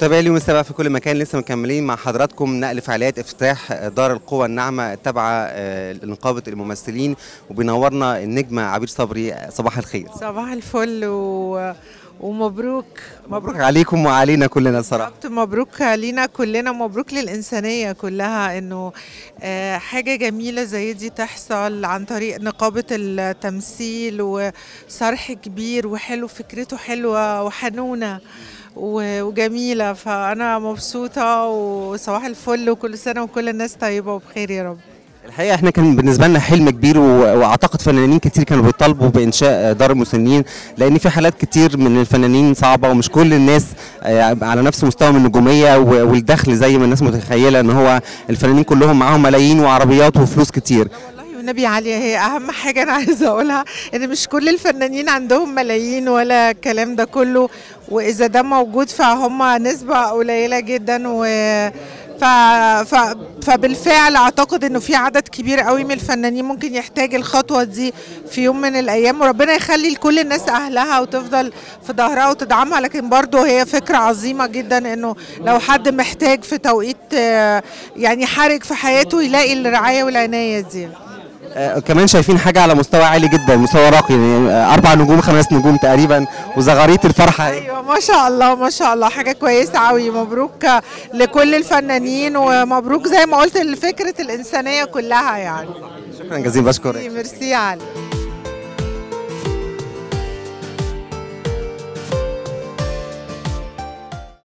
متابعي اليوم السابع في كل مكان لسه مكملين مع حضراتكم نقل فعاليات افتتاح دار القوى الناعمه التابعه آه، لنقابه الممثلين وبينورنا النجمه عبير صبري صباح الخير صباح الفل و... ومبروك مبروك عليكم وعلينا كلنا الصراحه بالظبط مبروك لينا كلنا مبروك للإنسانية كلها إنه آه، حاجة جميلة زي دي تحصل عن طريق نقابة التمثيل وصرح كبير وحلو فكرته حلوة وحنونة و- وجميلة فأنا مبسوطة وصباح الفل وكل سنة وكل الناس طيبة وبخير يا رب الحقيقه احنا كان بالنسبه لنا حلم كبير و- واعتقد فنانين كتير كانوا بيطالبوا بانشاء دار المسنين لان في حالات كتير من الفنانين صعبه ومش كل الناس آه، على نفس مستوى من النجوميه و- والدخل زي ما الناس متخيله ان هو الفنانين كلهم معاهم ملايين وعربيات وفلوس كتير والله والنبي عالية هي أهم حاجة أنا عايزة أقولها إن مش كل الفنانين عندهم ملايين ولا الكلام ده كله وإذا ده موجود فهم نسبة قليلة جدا و ف... ف... فبالفعل اعتقد انه في عدد كبير قوي من الفنانين ممكن يحتاج الخطوه دي في يوم من الايام وربنا يخلي لكل الناس اهلها وتفضل في ظهرها وتدعمها لكن برضه هي فكره عظيمه جدا انه لو حد محتاج في توقيت آه، يعني حرج في حياته يلاقي الرعايه والعنايه دي آه، كمان شايفين حاجه على مستوى عالي جدا مستوى راقي يعني آه، اربع نجوم خمس نجوم تقريبا وزغاريت الفرحه ايوه ما شاء الله ما شاء الله حاجه كويسه قوي مبروك لكل الفنانين ومبروك زي ما قلت لفكره الانسانيه كلها يعني شكرا جزيلا بشكرك ميرسي علي